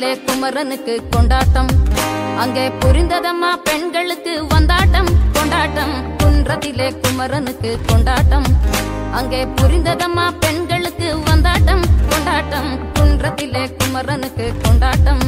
குன்றத்திலே குமரனுக்கு கொண்டாட்டம் அங்கே புரிந்ததம்மா பெண்களுக்கு வந்தாட்டம் கொண்டாட்டம் குன்றத்திலே குமரனுக்கு கொண்டாட்டம் அங்கே புரிந்ததம்மா பெண்களுக்கு வந்தாட்டம் கொண்டாட்டம் குன்றத்திலே குமரனுக்கு கொண்டாட்டம்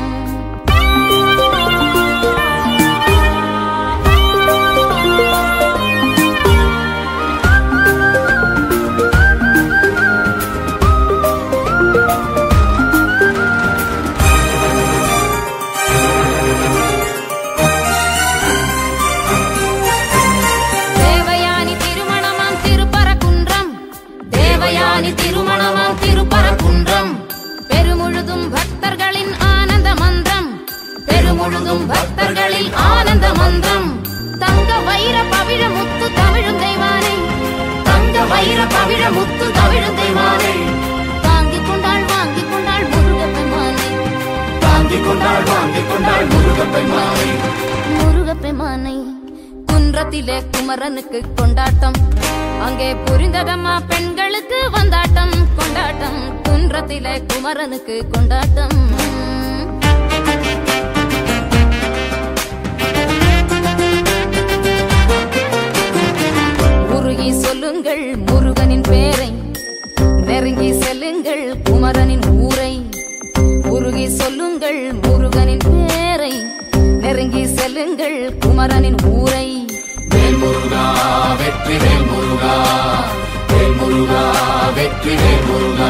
தேவயானி திருமணமாம் திருப்பரங்குன்றம் தேவயானி திருமணமாம் திருப்பரங்குன்றம் பெருமுழுதும் பக்தர்களின் ஆனந்த மந்திரம் பெருமுழுதும் பக்தர்களின் ஆனந்த மந்திரம் தங்க வைர பவிழ முத்து தமிழும் தெய்வானை தங்க வைர பவிழ முத்து தமிழும் தெய்வானை தாங்கிக் கொண்டாள் வாங்கிக் கொண்டாள் முருகப்பெருமானை தாங்கிக் கொண்டாள் வாங்கிக் கொண்டாள் முருகப்பெருமானை முருகப்பெருமானை குன்றத்திலே குமரனுக்கு கொண்டாட்டம் அங்கே புரிந்ததம்மா பெண்களுக்கு வந்தாட்டம் கொண்டாட்டம் குன்றத்திலே குமரனுக்கு கொண்டாட்டம் உருகி சொல்லுங்கள் முருகனின் பேரை நெருங்கி செல்லுங்கள் குமரனின் ஊரை உருகி சொல்லுங்கள் முருகனின் பேரை நெருங்கி செல்லுங்கள் குமரனின் ஊரை வேல் முருகா வெற்றி வேல் முருகா வேல் முருகா வெற்றி வேல் முருகா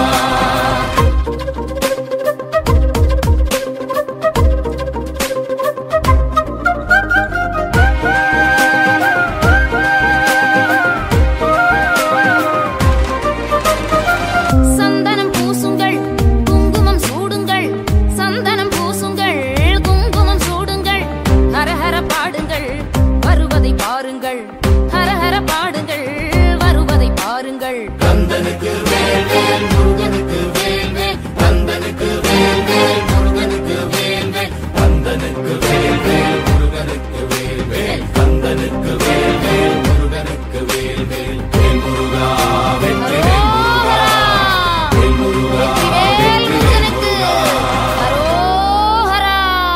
சந்தனம் பூசுங்கள் குங்குமம் சூடுங்கள் சந்தனம் பூசுங்கள் குங்குமம் சூடுங்கள் ஹரஹர பாடுங்கள் வருவதை பாருங்கள் ஹரஹர பாடுங்கள் வருவதை பாருங்கள் கந்தனுக்கு வேல் வேல் முருகனுக்கு வேல் வேல் கந்தனுக்கு வேல் வேல் முருகனுக்கு வேல் வேல் கந்தனுக்கு வேல் வேல் முருகனுக்கு வேல் வேல் கந்தனுக்கு வேல் வேல் முருகனுக்கு வேல் வேல் வேல் முருகா வெற்றி வேல் முருகா வேல் முருகா வேல் வெற்றி வேல் முருகனுக்கு முருகா அரோஹரா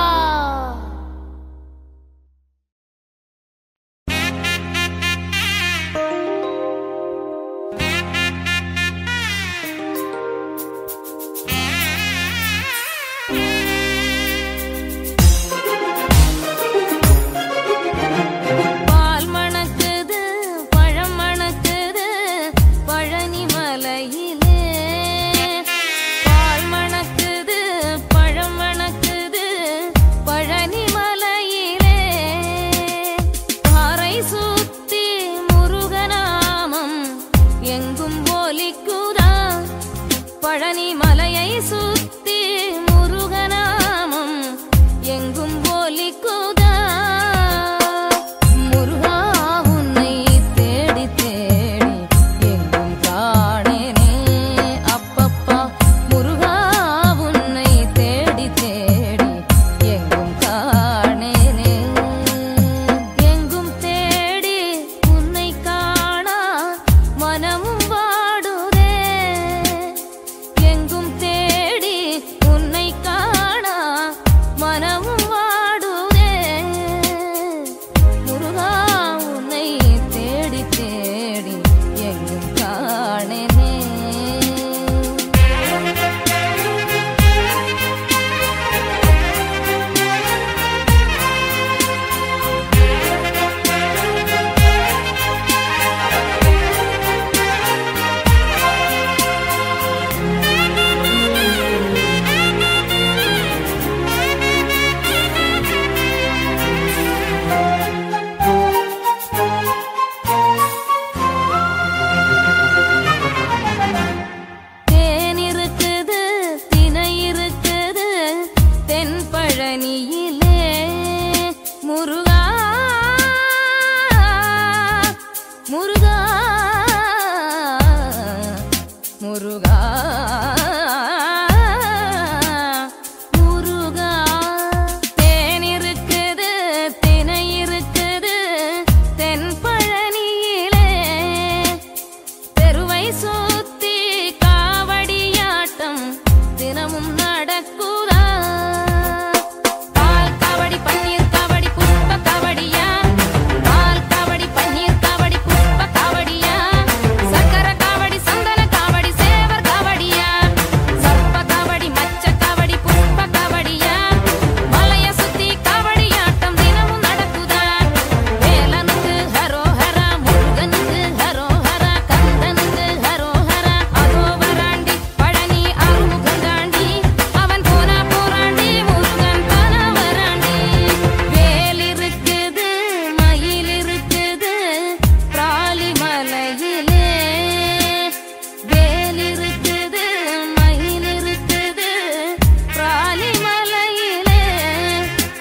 பால் மணக்குது பழம் மணக்குது பழனி மலையிலே பால் மணக்குது பழம் மணக்குது பழனி மலையிலே பாறை சுத்தி முருகநாமம் எங்கும் ஒலிக்குதா பழனி மலையை சுத்தி முருகநாமம் எங்கும் ஒலிக்குதா முருகா உன்னை தேடி தேடி எங்கும் காணேனே அப்பப்பா முருகா உன்னை தேடி தேடி எங்கும் காணேனே எங்கும் தேடி உன்னை காணா மனமும் வாடுதே எங்கும் தேடி உன்னை காணா மனமும் வாடுதே முருகா உன்னை தேடி தேடி எங்கும் காணேனே தேன் இருக்குது தினை இருக்குது தென்பழனியிலே முருகா முருகா முருகா முருகா தேன் இருக்குது தினை இருக்குது தென்பழனியிலே தெருவை சுத்தி காவடியாட்டம் தினமும் நடக்குதா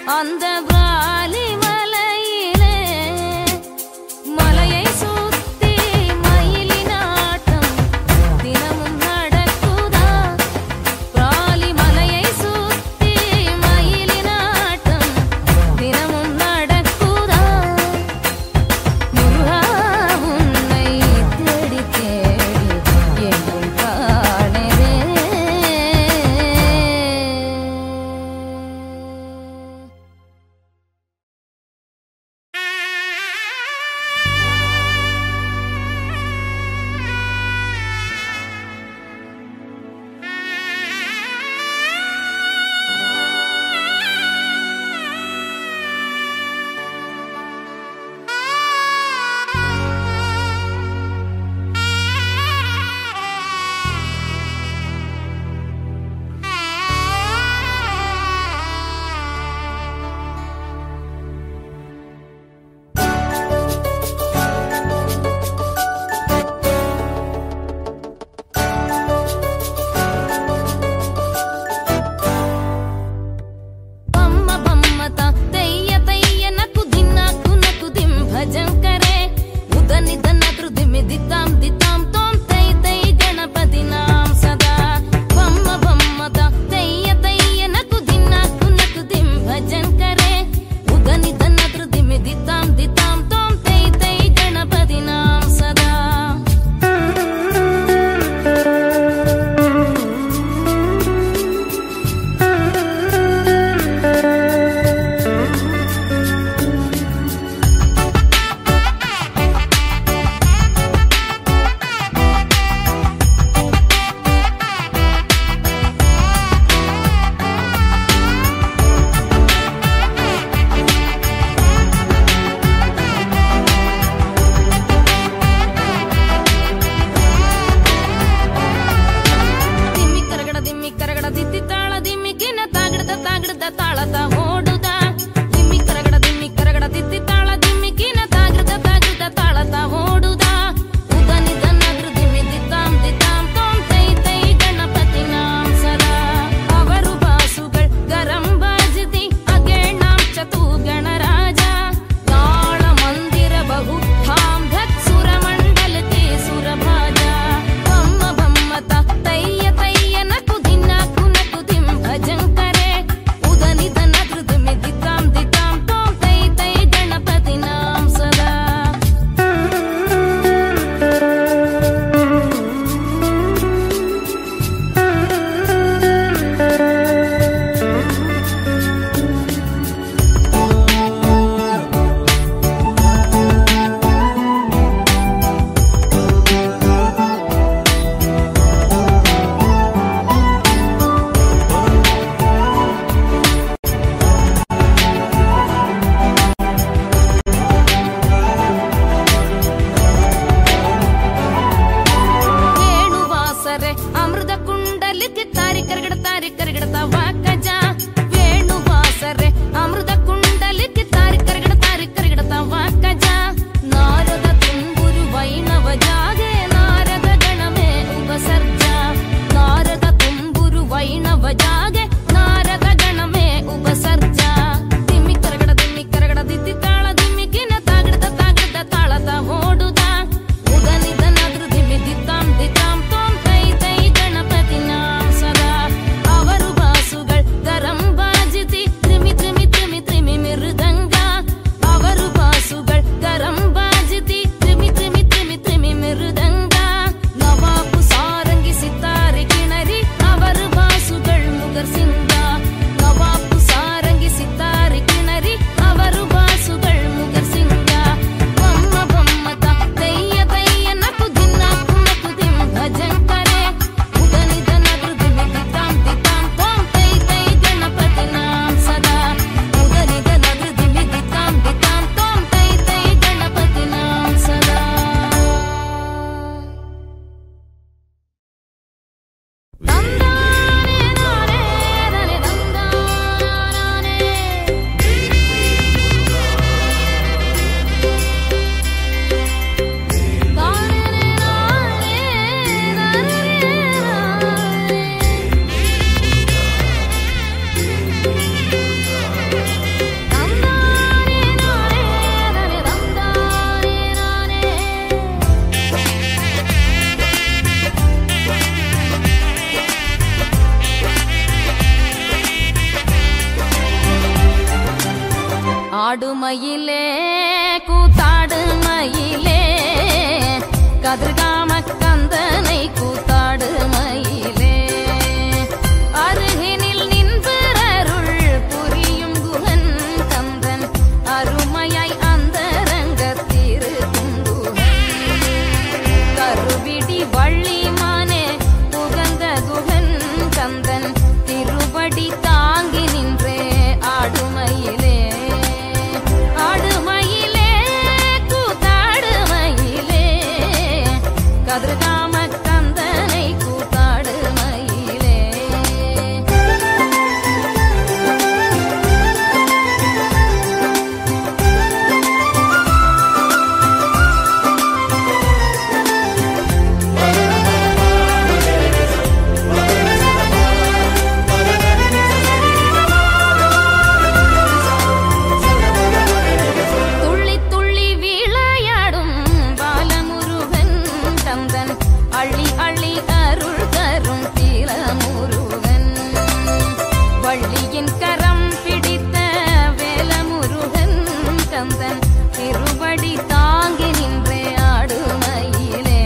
அந்த வாலி மலையிலே மலையை சுத்தி மயிலினாட்டம் தினமும் நடக்குதா பிராலி மலையை சுத்தி மயிலினாட்டம் தினமும் நடக்குதா முருகா உன்னை தேடி தேடி எங்கும் காணவே ஆடுமயிலே கூத்தாடு மயிலே கதிர்காம கந்தனை கூத்தாடு மயிலே அருகினில் நின்பரருள் புரியும் குகன் கந்தன் அருமையாய் அந்தரங்கத்திரு குங்குகன் கருவிடி வள்ளிமானே புகந்த குகன் கந்தன் திருவடி தாங்கி நின்றே ஆடுமயிலே ஆடுமயிலே கூத்தாடுமயிலே கதிர்காம கந்தனை கூத்தாடுமயிலே துள்ளி துள்ளி விளையாடும் பாலமுருகன் கந்தன் அள்ளி அள்ளி அருள் தரும் தீலமுருகன் வள்ளியின் கரம் பிடித்த வேலமுருகன் கந்தன் திருவடி தாங்கி நின்றே ஆடுமயிலே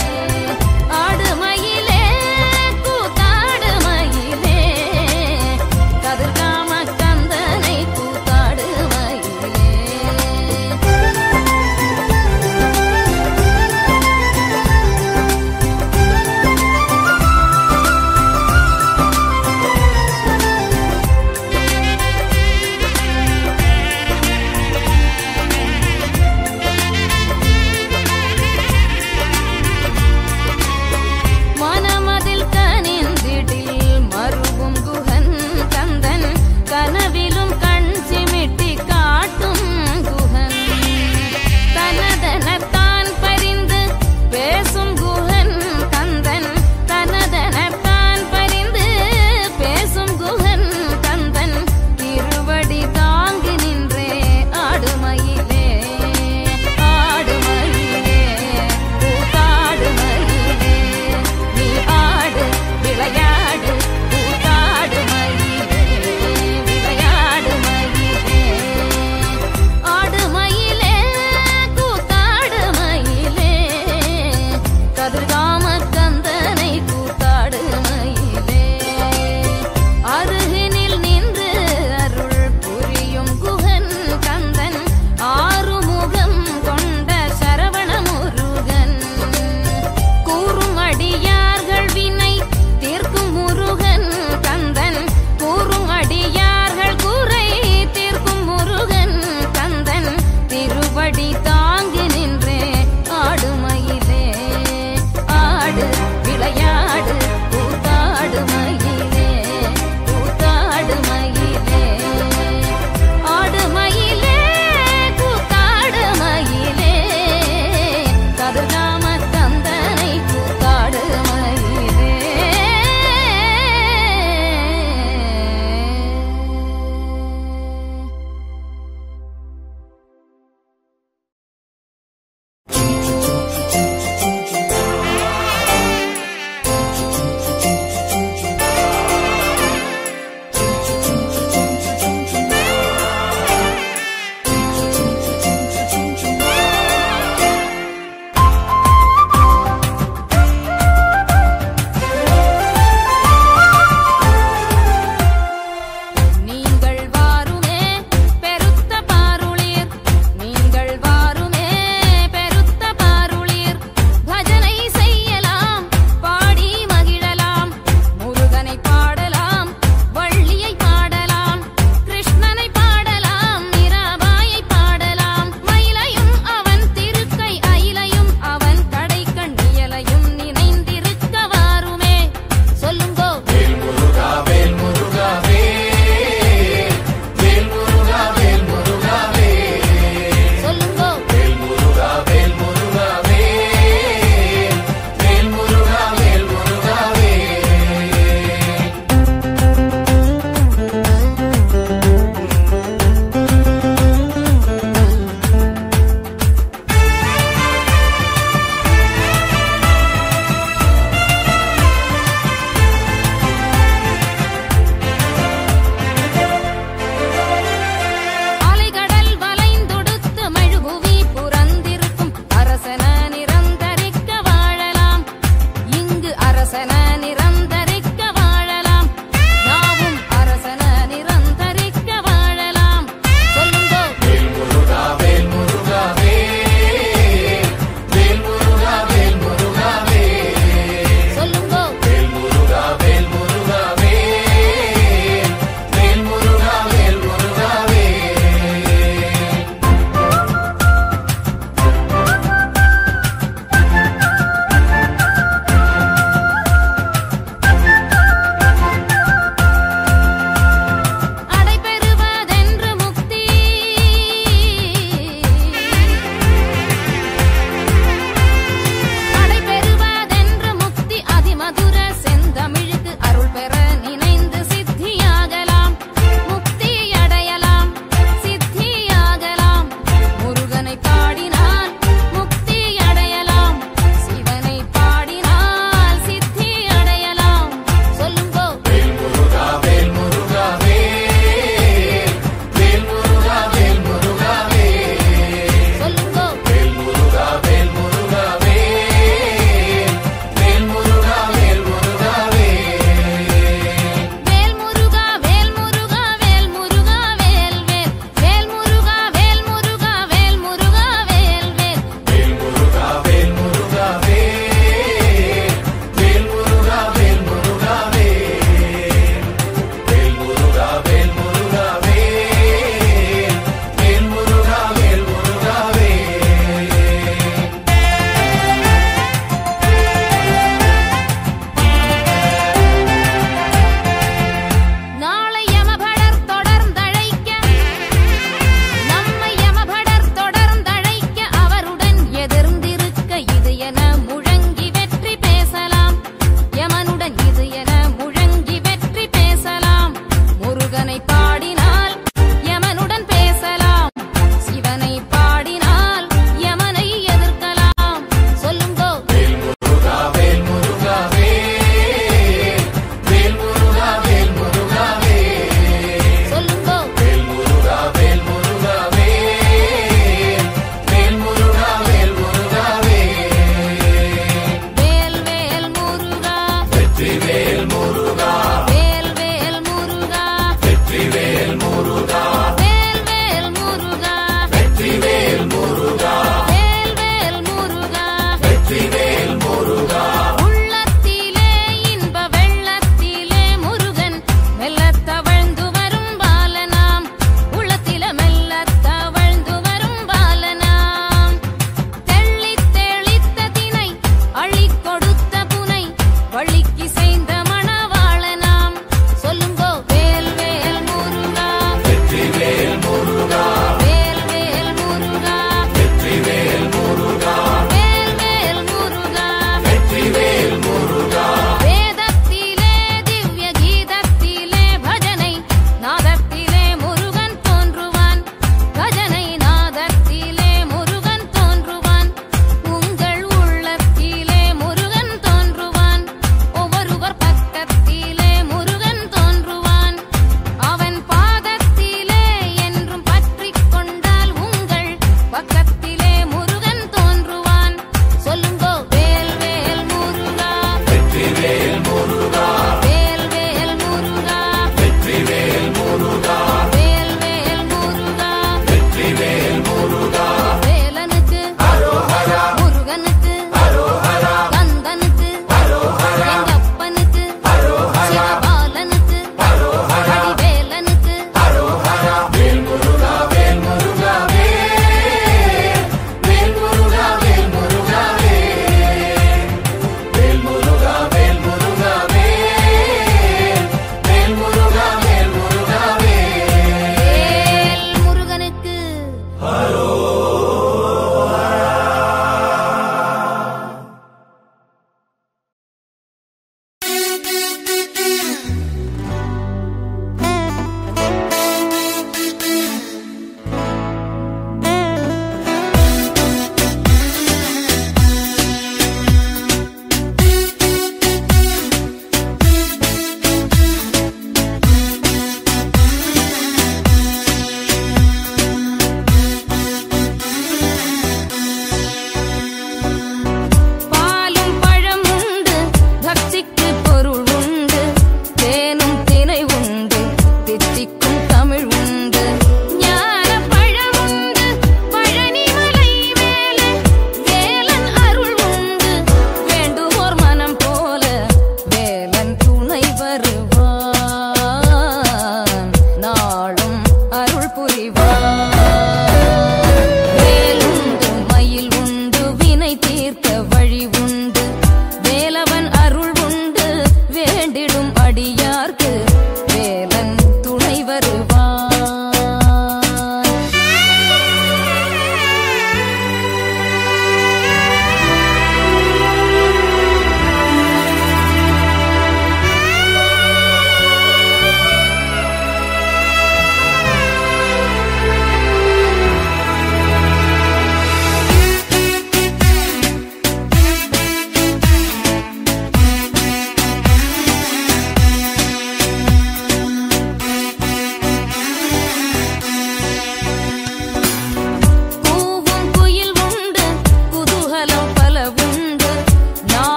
ஆடுமயிலே கூத்தாடுமயிலே கதிர்காம கந்தனை கூத்தாடுமயிலே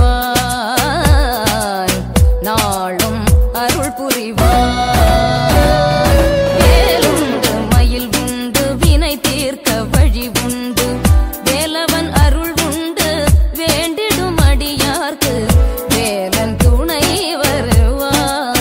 புரிவான் நாளும் அருள் புரிவான் வேலுண்டு மயில் உண்டு வினை தீர்க்க வழி உண்டு வேலவன் அருள் உண்டு வேண்டிடும் அடியார்க்கு வேலன் துணை வருவான்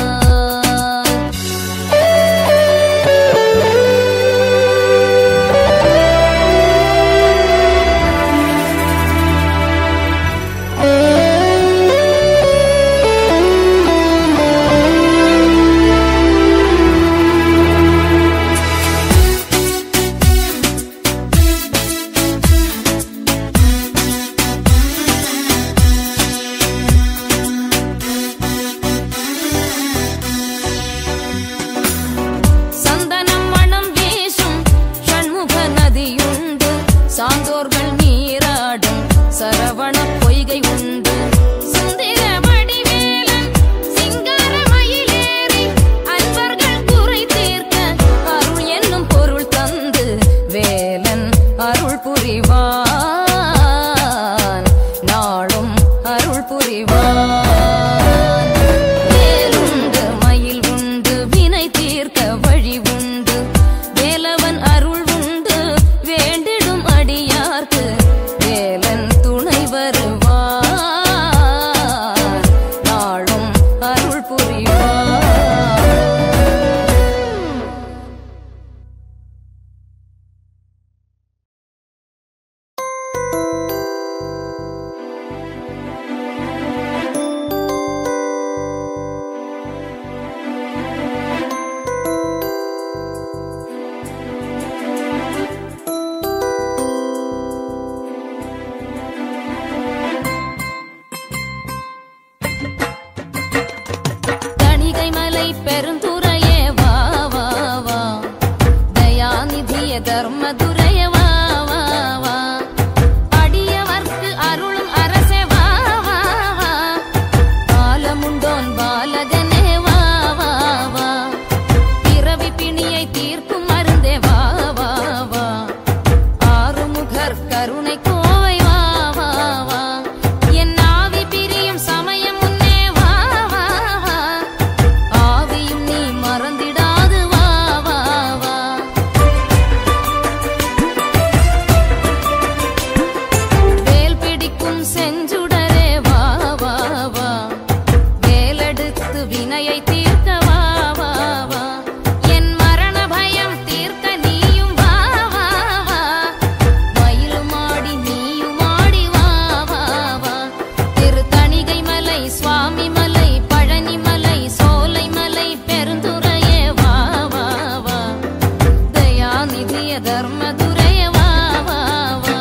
சந்தனம் மணம் வீசும் ஷண்முக நதியுண்டு சான்றோர்கள் நீராடும் சரவண பொய்கை உண்டு சுந்தர வடிவேலன் சிங்கார மயிலேறி அன்பர்கள் குறை தீர்க்க அருள் என்னும் பொருள் தந்து வேலன் அருள் புரிவான் நாளும் அருள் புரிவான் வேலுண்டு மயில் உண்டு வினை தீர்க்க வழி உண்டு வேலவன் அருள் உண்டு வேண்டிடும் அடியார்க்கு வேலன் துணை வருவார் நாளும் அருள் புரிவார் தணிகை மலை பெருந்துரையே வா வா வா தயாநிதிய தர்மதுரைய வா வா வா அடியவர்க்கு அருளும் அரசே வா வா வா பாலமுண்டோன் பாலகனே வா வா வா பிறவி பிணியை தீர்க்கும் மருந்தே வா வா வா ஆறுமுகர் கருணை கோவை வா வா வா என் ஆவி பிரியும் சமயம் முன்னே வா வா வா ஆவியும் நீ மறந்திடாது வா வா வா வேல் பிடிக்கும் செஞ்சுடரே வா வா வா வேலெடுத்து வினையை தீர்க்க வா வா வா என் மரண பயம் தீர்க்க நீயும் வா வா வா மயிலுமாடி நீயுமாடி வா வா வா திருத்தணிகை மலை சுவாமி மலை பழனி மலை சோலை மலை பெருந்துரையே வா வா வா தயாநிதிய தர்மதுரைய வா வா வா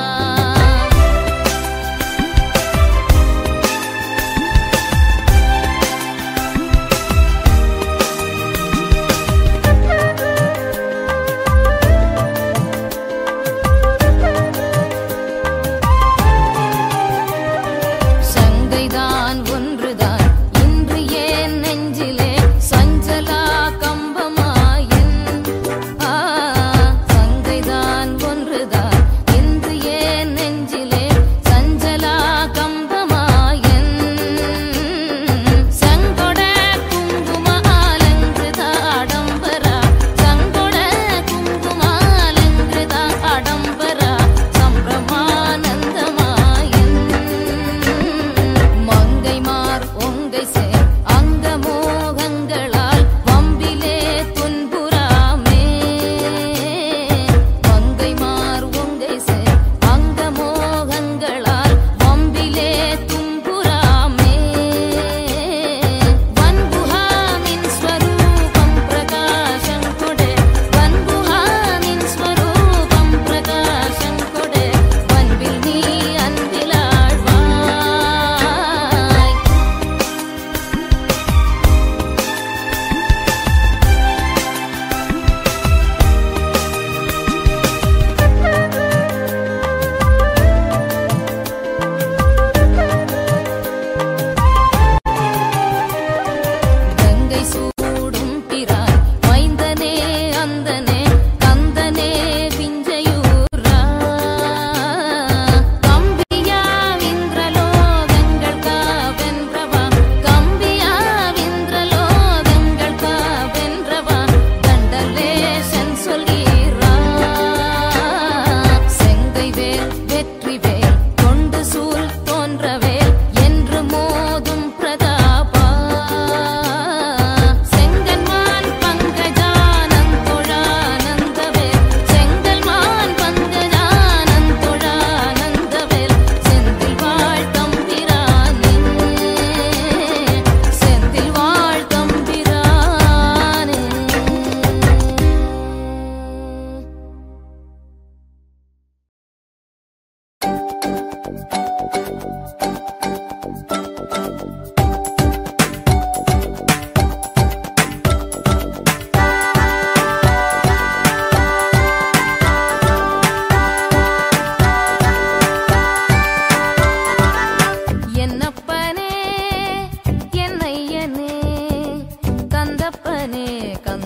சங்கைதான் ஒன்றுதான்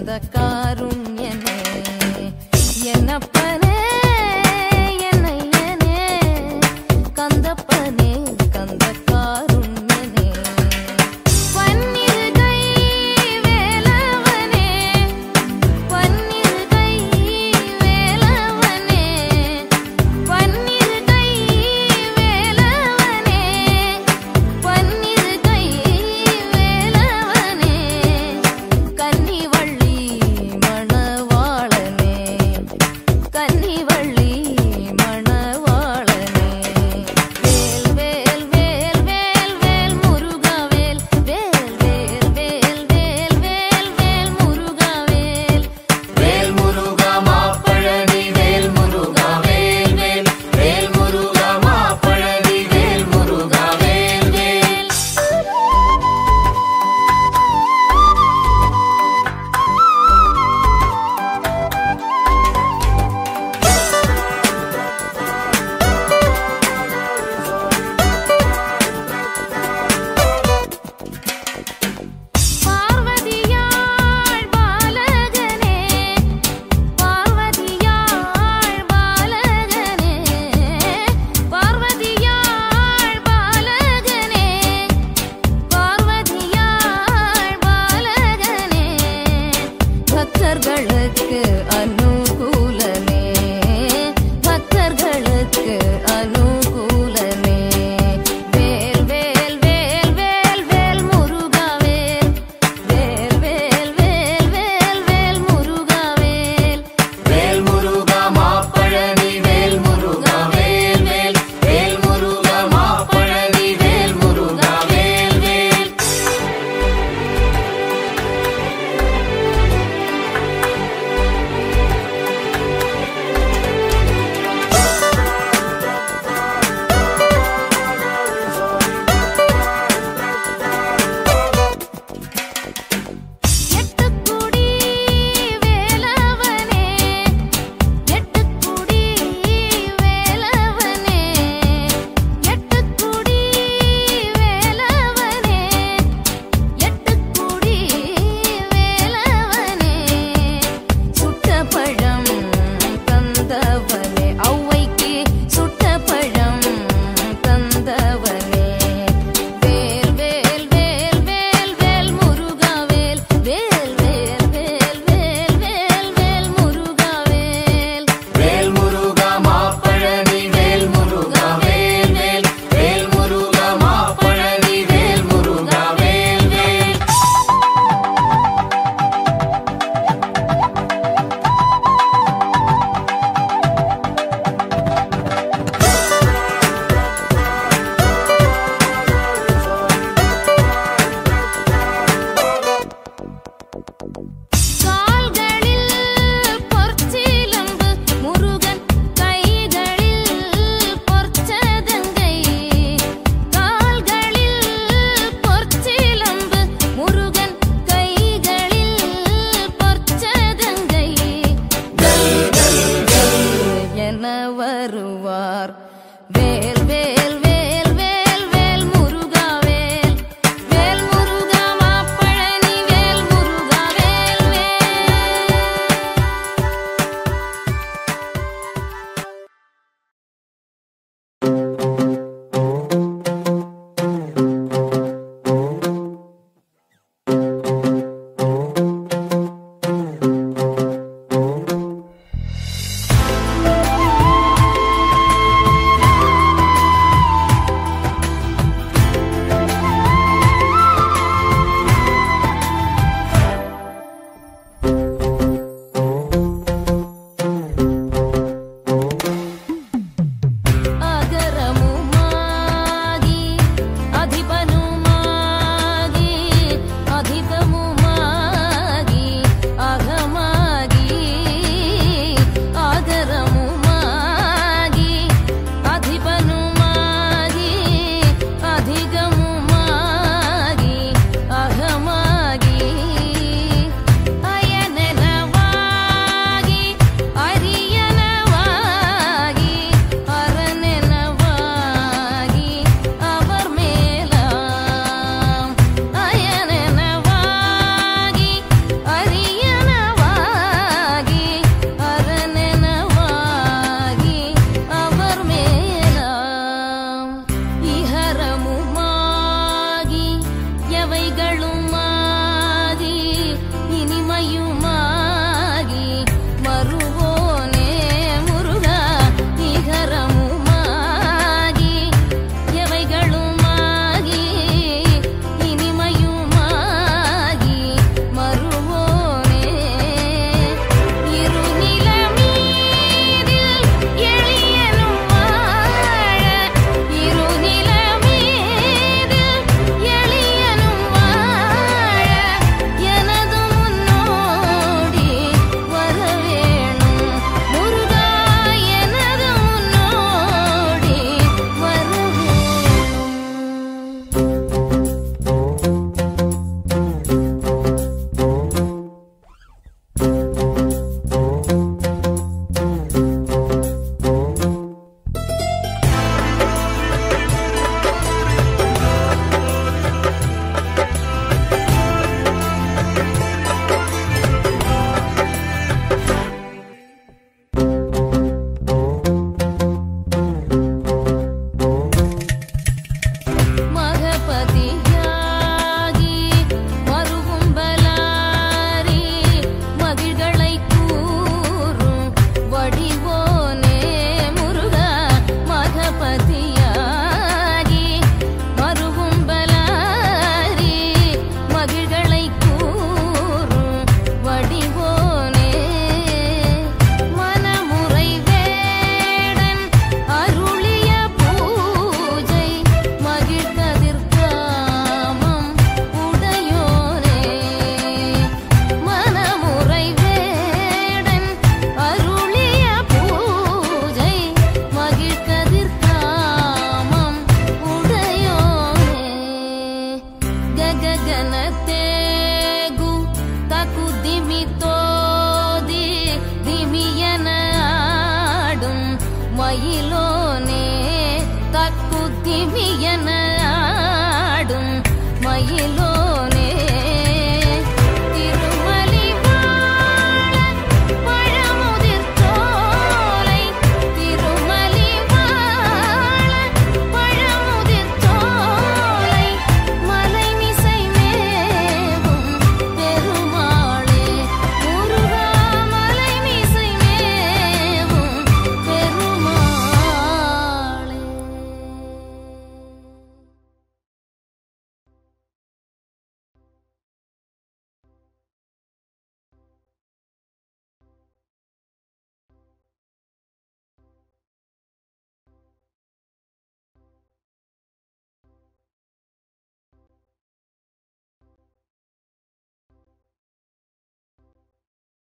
தந்த காருண்ய